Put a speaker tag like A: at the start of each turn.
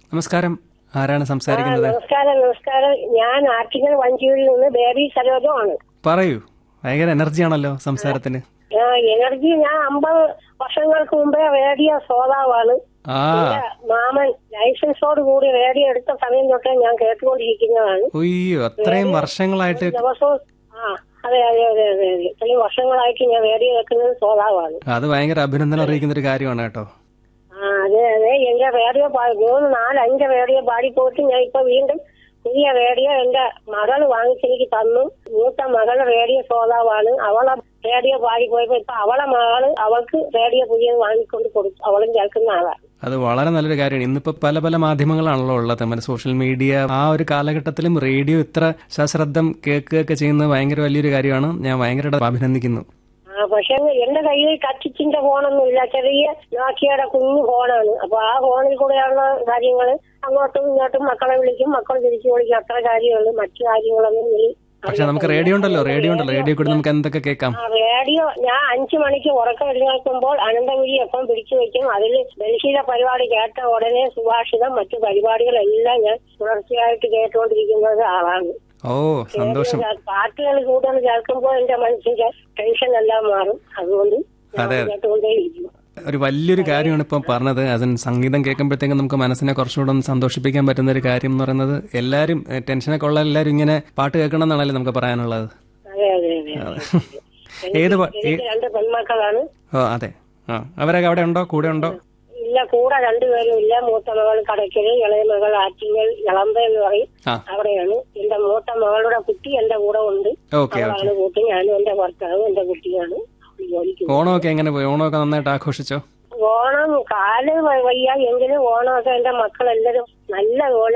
A: നമസ്കാരം ആരാണ് സംസാരിക്കുന്നത്
B: നമസ്കാരം നമസ്കാരം ഞാൻ ആറ്റിങ്ങൽ വഞ്ചിയിൽ നിന്ന് ബേബി സരോജമാണ്
A: പറയൂ ഭയങ്കര എനർജിയാണല്ലോ സംസാരത്തിന്
B: ആ, എനർജി ഞാൻ അമ്പത് വർഷങ്ങൾക്ക് മുമ്പേ റേഡിയോ ശ്രോതാവാണ്
A: ആ
B: എന്റെ മാമൻ ലൈസൻസോട് കൂടി റേഡിയോ എടുത്ത സമയം തൊട്ടേ ഞാൻ കേട്ടുകൊണ്ടിരിക്കുന്നതാണ്
A: ഒയ്യോ അത്രയും വർഷങ്ങളായിട്ട്
B: ദിവസവും ആ അതെ അതെ അതെ അതെ അതെ ഇത്രയും വർഷങ്ങളായിട്ട് ഞാൻ റേഡിയോ കേൾക്കുന്നത് ശ്രോതാവാണ്
A: അത് ഭയങ്കര അഭിനന്ദനം അറിയിക്കുന്ന ഒരു കാര്യമാണ് കേട്ടോ
B: ആ അതെ അതെ എന്റെ റേഡിയോ പാ- മൂന്ന് നാല് അഞ്ച് റേഡിയോ പാടിപ്പോയിട്ട് ഞാൻ ഇപ്പൊ വീണ്ടും പുതിയ റേഡിയോ എന്റെ മകള് വാങ്ങിച്ചെനിക്ക് തന്നു മൂത്ത മകള് റേഡിയോ ശ്രോതാവാണ് അവളെ റേഡിയോ പാടിപ്പോയപ്പോ ഇപ്പൊ അവളെ മകള് അവൾക്ക് റേഡിയോ പുതിയത് വാങ്ങിക്കൊണ്ട് കൊടുത്തു അവളും കേൾക്കുന്ന ആളാണ്
A: അത് വളരെ നല്ലൊരു കാര്യമാണ് ഇന്നിപ്പോ പല പല മാധ്യമങ്ങളാണല്ലോ ഉള്ളത് നമ്മുടെ സോഷ്യൽ മീഡിയ ആ ഒരു കാലഘട്ടത്തിലും റേഡിയോ ഇത്ര സശ്രദ്ധം കേൾക്കുകയൊക്കെ ചെയ്യുന്നത് ഭയങ്കര വലിയൊരു കാര്യമാണ് ഞാൻ ഭയങ്കരമായിട്ട് അഭിനന്ദിക്കുന്നു
B: ആ പക്ഷെ എന്റെ കയ്യിൽ ടച്ചിന്റെ ഫോണൊന്നും ഇല്ല ചെറിയ നോക്കിയുടെ കുഞ്ഞു ഫോണാണ് അപ്പൊ ആ ഫോണിൽ കൂടെയുള്ള കാര്യങ്ങൾ അങ്ങോട്ടും ഇങ്ങോട്ടും മക്കളെ വിളിക്കും മക്കൾ തിരിച്ചു വിളിക്കും അത്ര കാര്യമുള്ളൂ മറ്റു കാര്യങ്ങളൊന്നും ഇതിൽ
A: പക്ഷെ നമുക്ക് റേഡിയോ ഉണ്ടല്ലോ റേഡിയോ ഉണ്ടല്ലോ റേഡിയോ കൂടി നമുക്ക് എന്തൊക്കെ കേൾക്കാം
B: ആ റേഡിയോ ഞാൻ അഞ്ചു മണിക്ക് ഉറക്കം എഴുന്നേൽക്കുമ്പോൾ അനന്തപുരി എപ്പം പിടിച്ചു വെക്കും അതിൽ ഡൽഹിയിലെ പരിപാടി കേട്ട ഉടനെ സുഭാഷിതം മറ്റു പരിപാടികളെല്ലാം ഞാൻ തുടർച്ചയായിട്ട് കേട്ടുകൊണ്ടിരിക്കുന്നത് ആളാണ്
A: ഓ സന്തോഷം
B: പാട്ടുകൾ കൂടുതൽ കേൾക്കുമ്പോൾ എന്റെ മനസ്സിന്റെ ടെൻഷൻ എല്ലാം മാറും അതുകൊണ്ട് ഞാൻ
A: അതെ.
B: കേട്ടുകൊണ്ടേയിരിക്കും
A: ഒരു വലിയൊരു കാര്യമാണ് ഇപ്പം പറഞ്ഞത് അതിന് സംഗീതം കേൾക്കുമ്പോഴത്തേക്കും നമുക്ക് മനസ്സിനെ കുറച്ചുകൂടെ ഒന്ന് സന്തോഷിപ്പിക്കാൻ പറ്റുന്ന ഒരു കാര്യം എന്ന് പറയുന്നത് എല്ലാവരും ഏഹ്, ടെൻഷനൊക്കെ ഉള്ള എല്ലാവരും ഇങ്ങനെ പാട്ട് കേൾക്കണം എന്നാണല്ലോ നമുക്ക് പറയാനുള്ളത്
B: അതെ അതെ അതെ
A: ഏത് പാ- ഏ-
B: എനിക്ക് രണ്ട് പെൺമക്കളാണ്
A: ഓ അതെ ആ അവരൊക്കെ അവിടെ ഉണ്ടോ കൂടെ ഉണ്ടോ
B: ഇല്ല കൂടെ രണ്ടുപേരും ഇല്ല മൂത്ത മകൾ കടയ്ക്കല് ഇളയ മകൾ ആറ്റിങ്ങൽ ഇളമ്പ എന്ന് പറയും
A: ആ
B: അവിടെയാണ് എന്റെ മൂത്ത മകളുടെ കുട്ടി എന്റെ കൂടെ ഉണ്ട്
A: ഓക്കെ ഓക്കെ
B: അവളാണ് കൂട്ടി ഞാനും എന്റെ ഭർത്താവും എന്റെ കുട്ടിയാണ് അവള് ജോലിക്ക് പോകുന്നത്.
A: ഓണമൊക്കെ എങ്ങനെ പോയി ഓണമൊക്കെ നന്നായിട്ട് ആഘോഷിച്ചോ
B: ഓണം കാല് വ- വയ്യ എങ്കിലും ഓണമൊക്കെ എന്റെ മക്കളെല്ലാരും നല്ല പോലെ